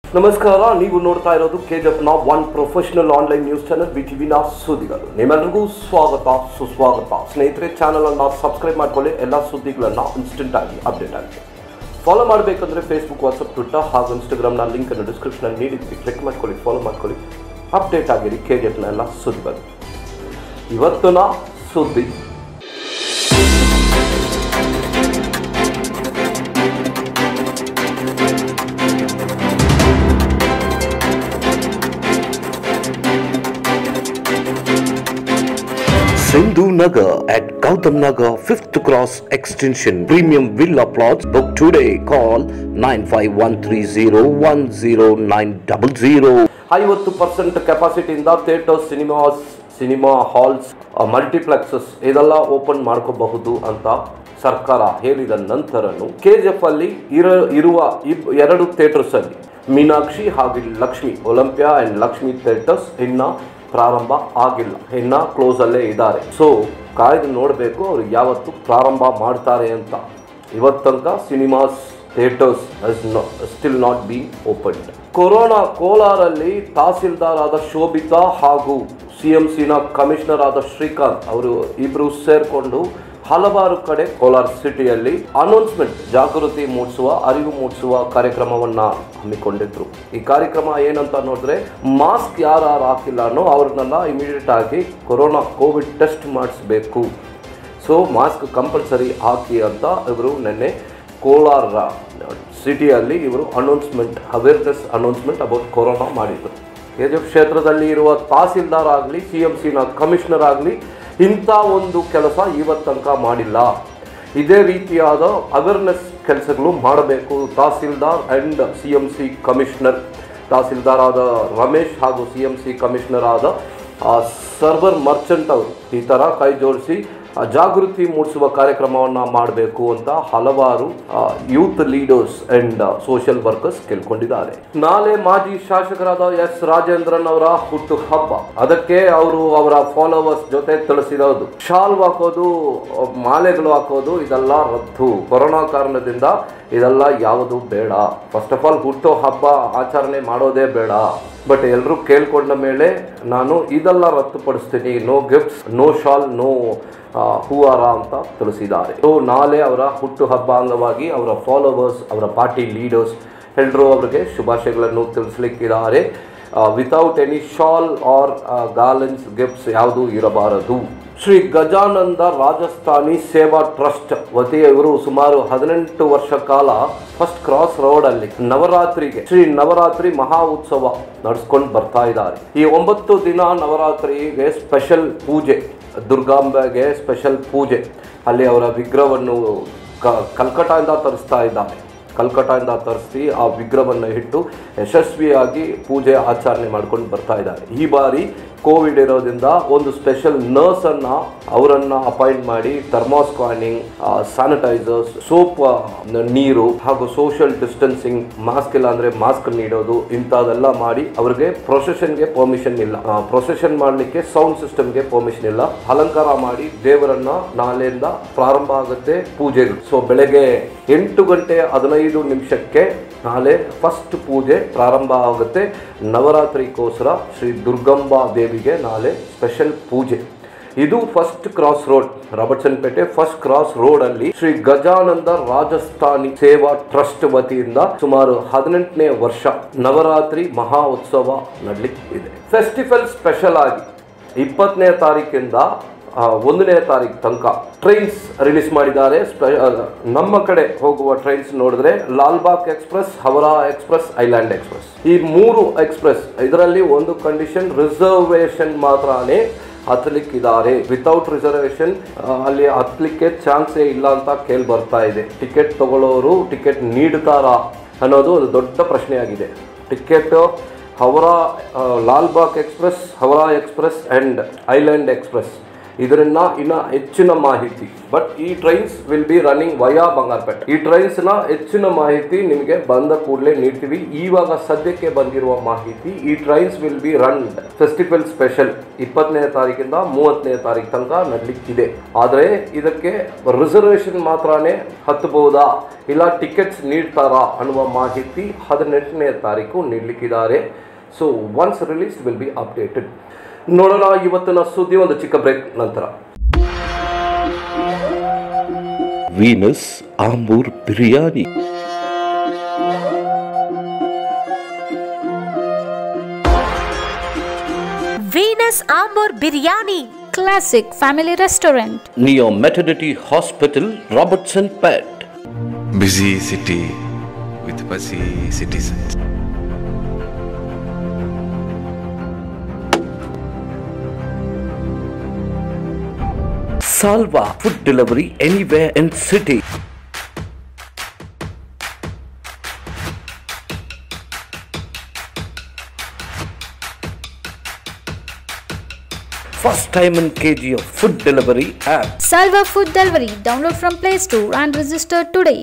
ನಮಸ್ಕಾರ ನೀವು ನೋಡ್ತಾ ಇರೋದು ಕೆಜಪ್ನ one professional online news channel B ಟಿವಿನ ಸುದ್ದಿಗಳು ನಿಮ್ಮೆಲ್ಲರಿಗೂ ಸ್ವಾಗತ ಸುಸ್ವಾಗತ ಸ್ನೇಹಿತರೆ ಚಾನಲ್ ಅನ್ನ ಸಬ್ಸ್ಕ್ರೈಬ್ ಮಾಡ್ಕೊಳ್ಳಿ ಎಲ್ಲ ಸುದ್ದಿಗಳನ್ನ ಇನ್ಸ್ಟೆಂಟ್ ಆಗಿ ಅಪ್ಡೇಟ್ ಆಗಿದೆ ಫಾಲೋ ಮಾಡಬೇಕಂದ್ರೆ ಫೇಸ್ಬುಕ್ ವಾಟ್ಸಪ್ ಟ್ವಿಟರ್ ಹಾಗೂ ಇನ್ಸ್ಟಾಗ್ರಾಮ್ನ ಲಿಂಕ್ ಅನ್ನು ಡಿಸ್ಕ್ರಿಪ್ಷನ್ ನೀಡಿದ್ವಿ ಕ್ಲಿಕ್ ಮಾಡ್ಕೊಳ್ಳಿ ಫಾಲೋ ಮಾಡ್ಕೊಳ್ಳಿ ಅಪ್ಡೇಟ್ ಆಗಿರಿ ಕೆಜೆಪ್ನ ಎಲ್ಲ ಸುದ್ದಿಗಳು ಇವತ್ತಿನ ಸುದ್ದಿ Sindhu Nagar at Gautam Nagar 5th Cross Extension Premium Villa Plots. Book today. Call 9513010900. ಐವತ್ತು ಪರ್ಸೆಂಟ್ ಕೆಪಾಸಿಟಿಯಿಂದ theatres cinemas cinema halls multiplexes ಇದೆಲ್ಲ ಓಪನ್ ಮಾಡ್ಕೋಬಹುದು ಅಂತ ಸರ್ಕಾರ ಹೇಳಿದ ನಂತರನು ಕೆ ಜಿ ಎಫ್ ಅಲ್ಲಿ ಇರ ಇರುವ ಇಬ್ ಎರಡು ಥಿಯೇಟರ್ಸ್ ಅಲ್ಲಿ ಮೀನಾಕ್ಷಿ ಹಾಗೂ Lakshmi Olympia and Lakshmi theatres ಇನ್ನ ಪ್ರಾರಂಭ ಆಗಿಲ್ಲ ಇನ್ನ ಕ್ಲೋಸ್ ಅಲ್ಲೇ ಇದ್ದಾರೆ ಸೊ ಕಾಯ್ದು ನೋಡಬೇಕು ಅವ್ರು ಯಾವತ್ತು ಪ್ರಾರಂಭ ಮಾಡ್ತಾರೆ ಅಂತ ಇವತ್ತಂಕ cinemas theatres still not be open corona ಕೋಲಾರಲ್ಲಿ ತಹಸೀಲ್ದಾರ್ ಆದ ಶೋಭಿತಾ ಹಾಗೂ ಸಿ ಎಂ ಸಿನ ಕಮಿಷನರ್ ಆದ ಶ್ರೀಕಾಂತ್ ಅವರು ಇಬ್ರು ಸೇರ್ಕೊಂಡು ಹಲವಾರು ಕಡೆ ಕೋಲಾರ ಸಿಟಿಯಲ್ಲಿ ಅನೌನ್ಸ್ಮೆಂಟ್ ಜಾಗೃತಿ ಮೂಡಿಸುವ ಅರಿವು ಮೂಡಿಸುವ ಕಾರ್ಯಕ್ರಮವನ್ನ ಹಮ್ಮಿಕೊಂಡಿದ್ರು ಈ ಕಾರ್ಯಕ್ರಮ ಏನಂತ ನೋಡಿದ್ರೆ ಮಾಸ್ಕ್ ಯಾರು ಹಾಕಿಲ್ಲ ಅನ್ನೋ ಅವ್ರನ್ನೆಲ್ಲ ಇಮಿಡಿಯೇಟ್ ಆಗಿ ಕೊರೋನಾ ಕೋವಿಡ್ ಟೆಸ್ಟ್ ಮಾಡಿಸ್ಬೇಕು ಸೊ ಮಾಸ್ಕ್ ಕಂಪಲ್ಸರಿ ಹಾಕಿ ಅಂತ ಇವರು ನಿನ್ನೆ ಕೋಲಾರ ಸಿಟಿಯಲ್ಲಿ ಇವರು announcement awareness announcement about corona ಮಾಡಿದ್ರು ಕೆ ಜಿ ಎಫ್ ಕ್ಷೇತ್ರದಲ್ಲಿ ಇರುವ ತಹಸೀಲ್ದಾರ್ ಆಗಲಿ ಸಿ ಎಂ ಸಿನ ಕಮಿಷನರ್ ಆಗಲಿ ಇಂಥ ಒಂದು ಕೆಲಸ ಇವತ್ತು ತನಕ ಮಾಡಿಲ್ಲ ಇದೇ ರೀತಿಯಾದ ಅವೇರ್ನೆಸ್ ಕೆಲಸಗಳು ಮಾಡಬೇಕು tahsildar and C M C commissioner tahsildar ಆದ ರಮೇಶ್ ಹಾಗೂ ಸಿ ಎಂ ಸಿ ಕಮಿಷನರ್ ಆದ ಸರ್ವರ್ ಮರ್ಚೆಂಟ್ ಅವರು ಈ ಥರ ಕೈ ಜೋಡಿಸಿ ಆ, ಜಾಗೃತಿ ಮೂಡಿಸುವ ಕಾರ್ಯಕ್ರಮವನ್ನು ಮಾಡಬೇಕು ಅಂತ ಹಲವಾರು youth leaders and social workers ಕೇಳ್ಕೊಂಡಿದ್ದಾರೆ ನಾಳೆ ಮಾಜಿ ಶಾಸಕರಾದ ಎಸ್ ರಾಜೇಂದ್ರನ್ ಅವರ ಹುಟ್ಟು ಹಬ್ಬ ಅದಕ್ಕೆ ಅವರು ಅವರ ಫಾಲೋವರ್ಸ್ ಜೊತೆ ತಿಳಿಸಿರೋದು ಶಾಲ್ವ್ ಹಾಕೋದು ಮಾಲೆಗಳು ಹಾಕೋದು ಇದೆಲ್ಲ ರದ್ದು ಕೊರೋನಾ ಕಾರಣದಿಂದ ಇದೆಲ್ಲ ಯಾವುದು ಬೇಡ ಫಸ್ಟ್ ಆಫ್ ಆಲ್ ಹುಟ್ಟೋ ಹಬ್ಬ ಆಚರಣೆ ಮಾಡೋದೇ ಬೇಡ ಬಟ್ ಎಲ್ಲರೂ ಕೇಳ್ಕೊಂಡ ಮೇಲೆ ನಾನು ಇದೆಲ್ಲ ರದ್ದುಪಡಿಸ್ತೀನಿ no gifts no shawl no ಹೂವಾರ ಅಂತ ತಿಳಿಸಿದ್ದಾರೆ ಸೊ ನಾಳೆ ಅವರ ಹುಟ್ಟು ಹಬ್ಬ ಅಂಗವಾಗಿ ಅವರ ಫಾಲೋವರ್ಸ್ ಅವರ ಪಾರ್ಟಿ ಲೀಡರ್ಸ್ ಎಲ್ಲರೂ ಅವರಿಗೆ ಶುಭಾಶಯಗಳನ್ನು ತಿಳಿಸ್ಲಿಕ್ಕಿದ್ದಾರೆ without any shawl or garlands gifts ಯಾವುದೂ ಇರಬಾರದು ಶ್ರೀ ಗಜಾನಂದ ರಾಜಸ್ಥಾನಿ ಸೇವಾ ಟ್ರಸ್ಟ್ ವತಿಯ ಇವರು ಸುಮಾರು ಹದಿನೆಂಟು ವರ್ಷ ಕಾಲ ಫಸ್ಟ್ ಕ್ರಾಸ್ ರೋಡ್ ಅಲ್ಲಿ ನವರಾತ್ರಿಗೆ ಶ್ರೀ ನವರಾತ್ರಿ ಮಹಾ ಉತ್ಸವ ನಡೆಸ್ಕೊಂಡು ಬರ್ತಾ ಇದ್ದಾರೆ ಈ ಒಂಬತ್ತು ದಿನ ನವರಾತ್ರಿಗೆ ಸ್ಪೆಷಲ್ ಪೂಜೆ ದುರ್ಗಾಂಬೆಗೆ ಸ್ಪೆಷಲ್ ಪೂಜೆ ಅಲ್ಲಿ ಅವರ ವಿಗ್ರಹವನ್ನು ಕ ಕಲ್ಕಟ್ಟಾಯಿಂದ ತರಿಸ್ತಾ ಇದ್ದಾರೆ ಕಲ್ಕಟ್ಟಾಯಿಂದ ತರಿಸಿ ಆ ವಿಗ್ರಹವನ್ನು ಇಟ್ಟು ಯಶಸ್ವಿಯಾಗಿ ಪೂಜೆ ಆಚರಣೆ ಮಾಡ್ಕೊಂಡು ಬರ್ತಾ ಇದ್ದಾರೆ ಈ ಬಾರಿ ಕೋವಿಡ್ ಇರೋದ್ರಿಂದ ಒಂದು ಸ್ಪೆಷಲ್ ನರ್ಸ್ ಅನ್ನ ಅವರನ್ನ ಅಪಾಯಿಂಟ್ ಮಾಡಿ ಥರ್ಮಾಸ್ಕಾನಿಂಗ್ ಸ್ಯಾನಿಟೈಸರ್ಸ್ ಸೋಪ್ ನೀರು ಹಾಗೂ ಸೋಷಿಯಲ್ ಡಿಸ್ಟೆನ್ಸಿಂಗ್ ಮಾಸ್ಕ್ ಇಲ್ಲ ಅಂದ್ರೆ ಮಾಸ್ಕ್ ನೀಡೋದು ಇಂಥದೆಲ್ಲ ಮಾಡಿ ಅವ್ರಿಗೆ ಪ್ರೊಸೆಷನ್ಗೆ ಪರ್ಮಿಷನ್ ಇಲ್ಲ ಪ್ರೊಸೆಷನ್ ಮಾಡಲಿಕ್ಕೆ ಸೌಂಡ್ ಸಿಸ್ಟಮ್ಗೆ ಪರ್ಮಿಷನ್ ಇಲ್ಲ ಅಲಂಕಾರ ಮಾಡಿ ದೇವರನ್ನ ನಾಳೆಯಿಂದ ಪ್ರಾರಂಭ ಆಗುತ್ತೆ ಪೂಜೆಗಳು ಸೊ ಬೆಳಗ್ಗೆ ಎಂಟು ಗಂಟೆ ಹದಿನೈದು ನಿಮಿಷಕ್ಕೆ ನಾಳೆ ಫಸ್ಟ್ ಪೂಜೆ ಪ್ರಾರಂಭ ಆಗುತ್ತೆ ನವರಾತ್ರಿಗೋಸ್ಕರ ಶ್ರೀ ದುರ್ಗಂಬಾ ದೇವಿಗೆ ನಾಳೆ ಸ್ಪೆಷಲ್ ಪೂಜೆ ಇದು first cross road Robertsonpet first cross road ಅಲ್ಲಿ ಶ್ರೀ ಗಜಾನಂದ ರಾಜಸ್ಥಾನಿ ಸೇವಾ ಟ್ರಸ್ಟ್ ವತಿಯಿಂದ ಸುಮಾರು ಹದಿನೆಂಟನೇ ವರ್ಷ ನವರಾತ್ರಿ ಮಹಾ ಉತ್ಸವ ನಡಲಿಕ್ಕೆ ಇದೆ ಫೆಸ್ಟಿವಲ್ ಸ್ಪೆಷಲ್ ಆಗಿ ಇಪ್ಪತ್ತನೇ ತಾರೀಕಿಂದ ಆ, ಒಂದನೇ ತಾರೀಕು ತನಕ ಟ್ರೈನ್ಸ್ ರಿಲೀಸ್ ಮಾಡಿದ್ದಾರೆ ಸ್ಪೆ- ಆ, ನಮ್ಮ ಕಡೆ ಹೋಗುವ ಟ್ರೈನ್ಸ್ ನೋಡಿದ್ರೆ Lalbagh express Howrah express island express ಈ ಮೂರು ಎಕ್ಸ್ಪ್ರೆಸ್ ಇದರಲ್ಲಿ ಒಂದು ಕಂಡೀಷನ್ ರಿಸರ್ವೇಶನ್ ಮಾತ್ರನೇ ಹತ್ತಲಿಕ್ಕಿದ್ದಾರೆ ವಿತೌಟ್ ರಿಸರ್ವೇಶನ್ ಅಲ್ಲಿ ಹತ್ತಲಿಕ್ಕೆ ಚಾನ್ಸೇ ಇಲ್ಲ ಅಂತ ಕೇಳಿ ಬರ್ತಾ ಇದೆ ಟಿಕೆಟ್ ತಗೊಳ್ಳೋರು ಟಿಕೆಟ್ ನೀಡ್ತಾರಾ ಅನ್ನೋದು ಒಂದು ದೊಡ್ಡ ಪ್ರಶ್ನೆಯಾಗಿದೆ ticket Howrah Lalbagh express Howrah express and island express ಇದರಿಂದ ಇನ್ನ ಹೆಚ್ಚಿನ ಮಾಹಿತಿ ಬಟ್ ಈ trains will be running via Bangarapet ಈ ಟ್ರೈನ್ಸ್ ನ ಹೆಚ್ಚಿನ ಮಾಹಿತಿ ನಿಮಗೆ ಬಂದ ಕೂಡಲೇ ನೀಡ್ತೀವಿ ಇವಾಗ ಸದ್ಯಕ್ಕೆ ಬಂದಿರುವ ಮಾಹಿತಿ ಈ trains will be run festival special ಇಪ್ಪತ್ತನೇ ತಾರೀಕಿಂದ ಮೂವತ್ತನೇ ತಾರೀಕು ತನಕ ನಡಲಿಕ್ಕಿದೆ ಆದರೆ ಇದಕ್ಕೆ ರಿಸರ್ವೇಶನ್ ಮಾತ್ರನೇ ಹತ್ತಬಹುದಾ ಇಲ್ಲ ಟಿಕೆಟ್ಸ್ ನೀಡ್ತಾರಾ ಅನ್ನುವ ಮಾಹಿತಿ ಹದಿನೆಂಟನೇ ತಾರೀಕು ನೀಡಲಿಕ್ಕಿದ್ದಾರೆ so once release will be updated ನೋಡೋಣ ಇವತ್ತಿನ ಸುದ್ದಿ ಒಂದು ಚಿಕ್ಕ ಬ್ರೇಕ್ ನಂತರ Venus Ambur biryani Venus Amur Biryani. Classic Family Restaurant. Neo maternity hospital Robertsonpet busy city with busy citizens. Salva food delivery anywhere in city first time in KG of food delivery app Salva Food Delivery. Download from Play Store and register today.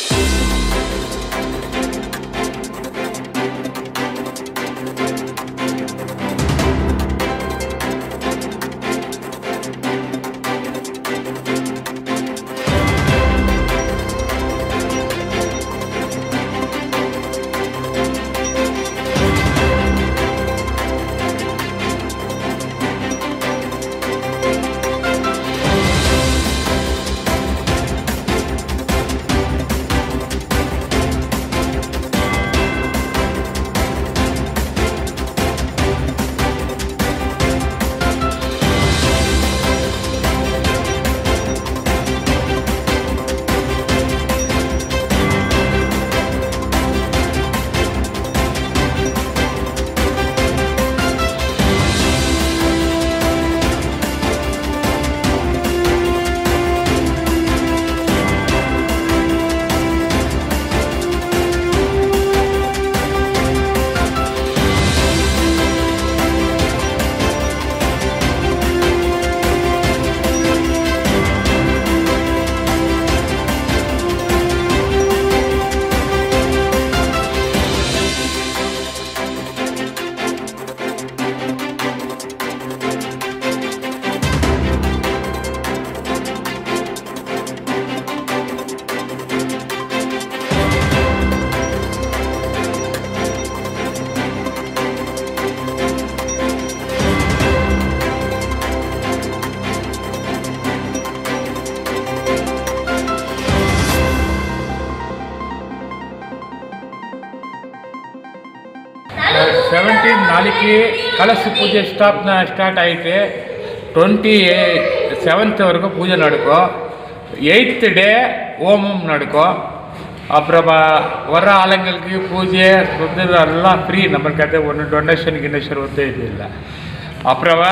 Seventeen నాలుగుకి కలశ పూజ stop start అయితే twenty seventh வரைக்கும் பூஜை நடக்கும் eighth டே ஹோமம் நடக்கும் அப்புறம் வ- வர ஆளுங்களுக்கு பூஜை வந்து எல்லாம் ஃப்ரீ நம்மளுக்கு அது ஒன்று டொனேஷன் கினேஷன் வந்து இது இல்லை அப்புறம்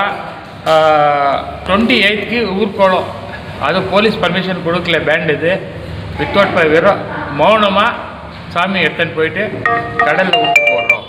டுவெண்ட்டி எயித்துக்கு ஊர்கோளம் அது போலீஸ் பர்மிஷன் கொடுக்கல பேண்ட் இது வித்தவுட் வெறும் மௌனமாக சாமி எடுத்துன்னு போயிட்டு கடலில் விட்டு போடுறோம்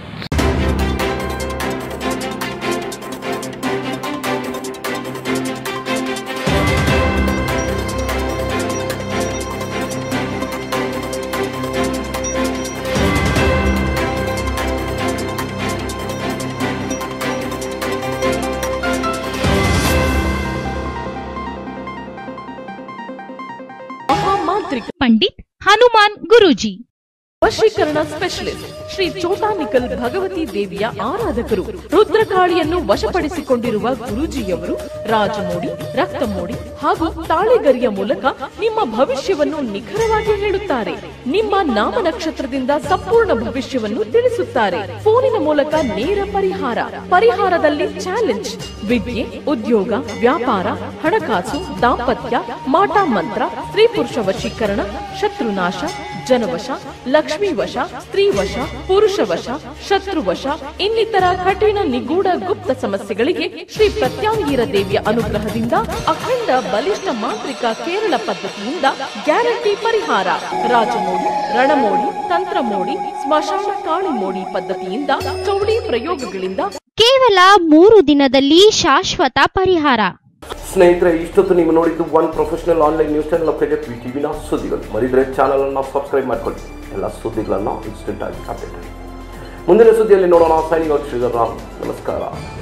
ಮಹಾಮಾಂತ್ರಿಕ पंडित हनुमान गुरुजी ವಶೀಕರಣ ಸ್ಪೆಷಲಿಸ್ಟ್ ಶ್ರೀ ಚೋಟಾನಿಕಲ್ ಭಗವತಿ ದೇವಿಯ ಆರಾಧಕರು ರುದ್ರಕಾಳಿಯನ್ನು ವಶಪಡಿಸಿಕೊಂಡಿರುವ ಗುರೂಜಿಯವರು ರಾಜಮೋಡಿ ರಕ್ತಮೋಡಿ ಹಾಗೂ ತಾಳೆಗರಿಯ ಮೂಲಕ ನಿಮ್ಮ ಭವಿಷ್ಯವನ್ನು ನಿಖರವಾಗಿ ಹೇಳುತ್ತಾರೆ ನಿಮ್ಮ ನಾಮ ನಕ್ಷತ್ರದಿಂದ ಸಂಪೂರ್ಣ ಭವಿಷ್ಯವನ್ನು ತಿಳಿಸುತ್ತಾರೆ ಫೋನಿನ ಮೂಲಕ ನೇರ ಪರಿಹಾರ ಪರಿಹಾರದಲ್ಲಿ ಚಾಲೆಂಜ್ ವಿದ್ಯೆ ಉದ್ಯೋಗ ವ್ಯಾಪಾರ ಹಣಕಾಸು ದಾಂಪತ್ಯ ಮಾಟ ಮಂತ್ರ ಸ್ತ್ರೀ ಪುರುಷ ವಶೀಕರಣ ಶತ್ರುನಾಶ ಜನವಶ ಲಕ್ಷ್ಮೀ ವಶ ಸ್ತ್ರೀ ವಶ ಪುರುಷ ವಶ ಶತ್ರುವಶ ಇನ್ನಿತರ ಕಠಿಣ ನಿಗೂಢ ಗುಪ್ತ ಸಮಸ್ಯೆಗಳಿಗೆ ಶ್ರೀ ಪ್ರತ್ಯಾಂಗೀರ ದೇವಿಯ ಅನುಗ್ರಹದಿಂದ ಅಖಂಡ ಬಲಿಷ್ಠ ಮಾಂತ್ರಿಕ ಕೇರಳ ಪದ್ಧತಿಯಿಂದ ಗ್ಯಾರಂಟಿ ಪರಿಹಾರ ರಾಜಮೋಡಿ ರಣಮೋಡಿ ತಂತ್ರಮೋಡಿ ಸ್ಮಶಾನ ಕಾಳಿ ಮೋಡಿ ಪದ್ಧತಿಯಿಂದ ಚೌಡಿ ಪ್ರಯೋಗಗಳಿಂದ ಕೇವಲ ಮೂರು ದಿನದಲ್ಲಿ ಶಾಶ್ವತ ಪರಿಹಾರ ಸ್ನೇಹಿತರೆ ಇಷ್ಟೊತ್ತು ನೀವು ನೋಡಿದ್ದು one professional online news channel K V ಟಿವಿನ ಸುದ್ದಿಗಳು ಮರಿದ್ರೆ ಚಾನಲನ್ನು ಸಬ್ಸ್ಕ್ರೈಬ್ ಮಾಡ್ಕೊಳ್ಳಿ ಎಲ್ಲ ಸುದ್ದಿಗಳನ್ನು ಇನ್ಸ್ಟೆಂಟ್ ಆಗಿ ಅಪ್ಡೇಟ್ ಆಗಿ ಮುಂದಿನ ಸುದ್ದಿಯಲ್ಲಿ ನೋಡೋಣ ಸೈನಿಂಗ್ ಔಟ್ ಶ್ರೀಧರ್ ರಾಮ್ ನಮಸ್ಕಾರ